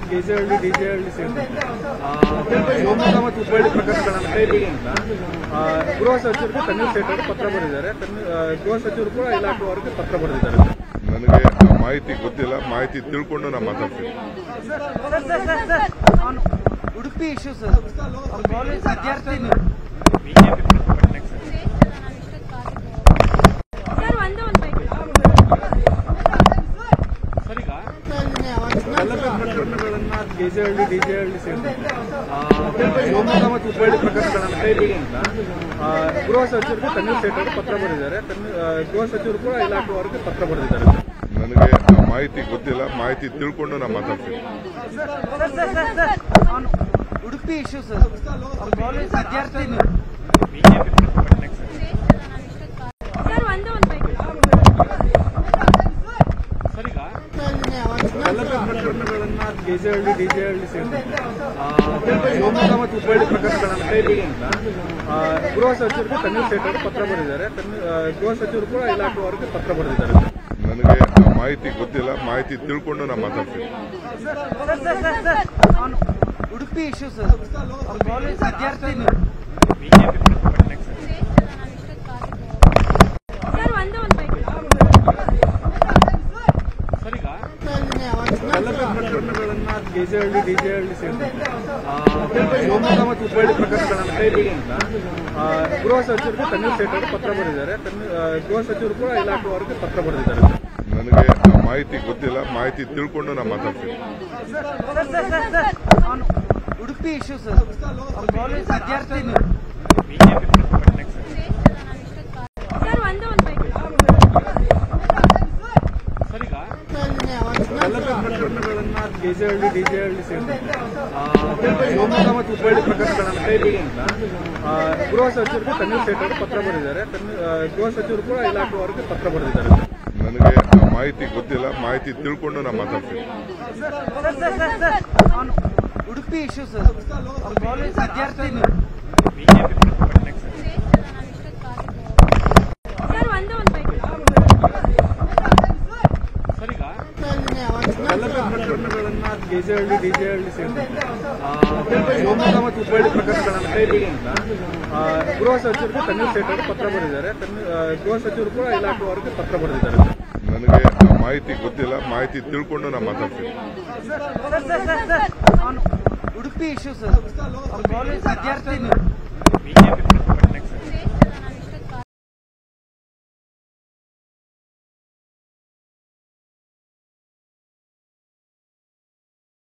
ಕೆಜೆಹಳ್ಳಿ ಡಿಜೆಹಳ್ಳಿ ಸೇರಿದಂತೆ ಆ, ಶಿವಮೊಗ್ಗ ಮತ್ತು ಹುಬ್ಬಳ್ಳಿ ಪ್ರಕರಣಗಳನ್ನು ಕೈಬಿಡಿ ಅಂತ ಆ, ಗೃಹ ಸಚಿವರಿಗೆ ತಮಿಳ್ ಸ್ಟೇಟ್ ಅವರು ಪತ್ರ ಬರೆದಿದ್ದಾರೆ ತಮಿಳ್ ಆ, ಗೃಹ ಸಚಿವರು ಕೂಡ ಇಲಾಖೆಯವರಿಗೆ ಪತ್ರ ಬರೆದಿದ್ದಾರೆ ನನಗೆ ಆ ಮಾಹಿತಿ ಗೊತ್ತಿಲ್ಲ ಮಾಹಿತಿ ತಿಳ್ಕೊಂಡು ನಾನು ಮಾತಾಡ್ತೀನಿ ಸರ್ ಸರ್ ಸರ್ ಸರ್ ಅವ್ನು ಉಡುಪಿ ಇಶ್ಯೂ ಸರ್ ಅವ್ರ ಕಾಲೇಜ್ ವಿದ್ಯಾರ್ಥಿ ನೀವು ಸರ್ ಒಂದು ಒಂದು ಬೇಕು ಗಲಭೆ ಪ್ರಕರಣಗಳನ್ನ ಕೆಜೆಹಳ್ಳಿ ಡಿಜೆಹಳ್ಳಿ ಸೇರಿದಂತೆ ಆ, ಶಿವಮೊಗ್ಗ ಮತ್ತು ಹುಬ್ಬಳ್ಳಿ ಪ್ರಕರಣಗಳನ್ನು ಕೈಬಿಡಿ ಅಂತ ಆ, ಗೃಹ ಸಚಿವರಿಗೆ ತಮಿಳ್ ಸ್ಟೇಟ್ ಅವರು ಪತ್ರ ಬರೆದಿದ್ದಾರೆ ತಮಿಳ್ ಆ, ಗೃಹ ಸಚಿವರು ಕೂಡ ಇಲಾಖೆಯವರಿಗೆ ಪತ್ರ ಬರೆದಿದ್ದಾರೆ ನನಗೆ ಆ ಮಾಹಿತಿ ಗೊತ್ತಿಲ್ಲ ಮಾಹಿತಿ ತಿಳ್ಕೊಂಡು ನಾನು ಮಾತಾಡ್ತೀನಿ sir sir sir sir sir ಅವ್ನು ಉಡುಪಿ ಇಶ್ಯೂ ಸರ್ ಅವ್ರ ಕಾಲೇಜ್ ವಿದ್ಯಾರ್ಥಿ ನೀವು ಸರ್ ಒಂದು ಒಂದು ಬೇಕು ಗಲಭೆ ಪ್ರಕರಣಗಳನ್ನ ಕೆಜೆಹಳ್ಳಿ ಡಿಜೆಹಳ್ಳಿ ಸೇರಿದಂತೆ ಆ, ಶಿವಮೊಗ್ಗ ಮತ್ತು ಹುಬ್ಬಳ್ಳಿ ಪ್ರಕರಣಗಳನ್ನು ಕೈಬಿಡಿ ಅಂತ ಆ, ಗೃಹ ಸಚಿವರಿಗೆ ತಮಿಳ್ ಸ್ಟೇಟ್ ಅವರು ಪತ್ರ ಬರೆದಿದ್ದಾರೆ ತಮಿಳ್ ಆ, ಗೃಹ ಸಚಿವರು ಕೂಡ ಇಲಾಖೆಯವರಿಗೆ ಪತ್ರ ಬರೆದಿದ್ದಾರೆ ನನಗೆ ಆ ಮಾಹಿತಿ ಗೊತ್ತಿಲ್ಲ ಮಾಹಿತಿ ತಿಳ್ಕೊಂಡು ನಾನು ಮಾತಾಡ್ತೀನಿ sir sir sir sir sir ಅವ್ನು ಉಡುಪಿ ಇಶ್ಯೂ ಸರ್ ಅವ್ರ ಕಾಲೇಜ್ ವಿದ್ಯಾರ್ಥಿ ನೀವು ಸರ್ ಒಂದು ಒಂದು ಬೇಕು ಗಲಭೆ ಪ್ರಕರಣಗಳನ್ನ ಕೆಜೆಹಳ್ಳಿ ಡಿಜೆಹಳ್ಳಿ ಸೇರಿದಂತೆ ಆ, ಶಿವಮೊಗ್ಗ ಮತ್ತು ಹುಬ್ಬಳ್ಳಿ ಪ್ರಕರಣಗಳನ್ನು ಕೈಬಿಡಿ ಅಂತ ಆ, ಗೃಹ ಸಚಿವರಿಗೆ ತಮಿಳ್ ಸ್ಟೇಟ್ ಅವರು ಪತ್ರ ಬರೆದಿದ್ದಾರೆ ತಮಿಳ್ ಆ, ಗೃಹ ಸಚಿವರು ಕೂಡ ಇಲಾಖೆಯವರಿಗೆ ಪತ್ರ ಬರೆದಿದ್ದಾರೆ ನನಗೆ ಆ ಮಾಹಿತಿ ಗೊತ್ತಿಲ್ಲ ಮಾಹಿತಿ ತಿಳ್ಕೊಂಡು ನಾನು ಮಾತಾಡ್ತೀನಿ sir sir sir sir sir ಅವ್ನು ಉಡುಪಿ ಇಶ್ಯೂ ಸರ್ ಅವ್ರ ಕಾಲೇಜ್ ವಿದ್ಯಾರ್ಥಿ ನೀವು ಸರ್ ಒಂದು ಒಂದು ಬೇಕು ಗಲಭೆ ಪ್ರಕರಣಗಳನ್ನ ಕೆಜೆಹಳ್ಳಿ ಡಿಜೆಹಳ್ಳಿ ಸೇರಿದಂತೆ ಆ, ಶಿವಮೊಗ್ಗ ಮತ್ತು ಹುಬ್ಬಳ್ಳಿ ಪ್ರಕರಣಗಳನ್ನು ಕೈಬಿಡಿ ಅಂತ ಆ, ಗೃಹ ಸಚಿವರಿಗೆ ತಮಿಳ್ ಸ್ಟೇಟ್ ಅವರು ಪತ್ರ ಬರೆದಿದ್ದಾರೆ ತಮಿಳ್ ಆ, ಗೃಹ ಸಚಿವರು ಕೂಡ ಇಲಾಖೆಯವರಿಗೆ ಪತ್ರ ಬರೆದಿದ್ದಾರೆ ನನಗೆ ಆ ಮಾಹಿತಿ ಗೊತ್ತಿಲ್ಲ ಮಾಹಿತಿ ತಿಳ್ಕೊಂಡು ನಾನು ಮಾತಾಡ್ತೀನಿ sir sir sir sir sir ಅವ್ನು ಉಡುಪಿ ಇಶ್ಯೂ ಸರ್ ಅವ್ರ ಕಾಲೇಜ್ ವಿದ್ಯಾರ್ಥಿ ನೀವು ಸರ್ ಒಂದು ಒಂದು ಬೇಕು ಗಲಭೆ ಪ್ರಕರಣಗಳನ್ನ ಕೆಜೆಹಳ್ಳಿ ಡಿಜೆಹಳ್ಳಿ ಸೇರಿದಂತೆ ಆ, ಶಿವಮೊಗ್ಗ ಮತ್ತು ಹುಬ್ಬಳ್ಳಿ ಪ್ರಕರಣಗಳನ್ನು ಕೈಬಿಡಿ ಅಂತ ಆ, ಗೃಹ ಸಚಿವರಿಗೆ ತಮಿಳ್ ಸ್ಟೇಟ್ ಅವರು ಪತ್ರ ಬರೆದಿದ್ದಾರೆ ತಮಿಳ್ ಆ, ಗೃಹ ಸಚಿವರು ಕೂಡ ಇಲಾಖೆಯವರಿಗೆ ಪತ್ರ ಬರೆದಿದ್ದಾರೆ ನನಗೆ ಆ ಮಾಹಿತಿ ಗೊತ್ತಿಲ್ಲ ಮಾಹಿತಿ ತಿಳ್ಕೊಂಡು ನಾನು ಮಾತಾಡ್ತೀನಿ sir sir sir sir sir ಅವ್ನು ಉಡುಪಿ ಇಶ್ಯೂ ಸರ್ ಅವ್ರ ಕಾಲೇಜ್ ವಿದ್ಯಾರ್ಥಿ ನೀವು